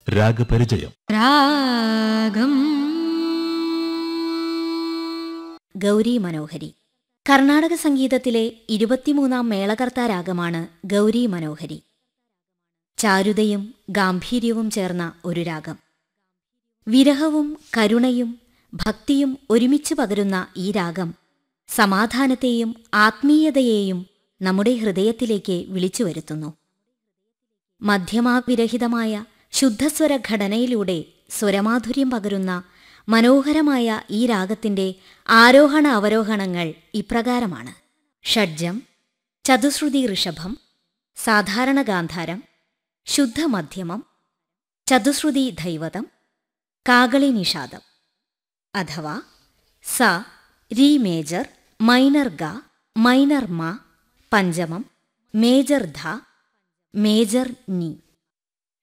രാഗപരിചയം രാഗം ഗൗരി മനോഹരി കർണാടക സംഗീതത്തിലെ ഇരുപത്തിമൂന്നാം മേളകർത്ത രാഗമാണ് ഗൗരി മനോഹരി ചാരുതയും ഗാംഭീര്യവും ചേർന്ന ഒരു രാഗം വിരഹവും കരുണയും ഭക്തിയും ഒരുമിച്ച് പകരുന്ന ഈ രാഗം സമാധാനത്തെയും ആത്മീയതയെയും നമ്മുടെ ഹൃദയത്തിലേക്ക് വിളിച്ചു വരുത്തുന്നു മധ്യമാവിരഹിതമായ ശുദ്ധസ്വര ഘടനയിലൂടെ സ്വരമാധുര്യം പകരുന്ന മനോഹരമായ ഈ രാഗത്തിന്റെ ആരോഹണ അവരോഹണങ്ങൾ ഇപ്രകാരമാണ് ഷഡ്ജം ചതുശ്രുതി ഋഷഭം സാധാരണ ഗാന്ധാരം ശുദ്ധമധ്യമം ചതുശ്രുതി ദൈവതം കാകളി നിഷാദം അഥവാ സ രി മേജർ മൈനർ ഗ മൈനർ മ പഞ്ചമം മേജർ ധ മേജർ നി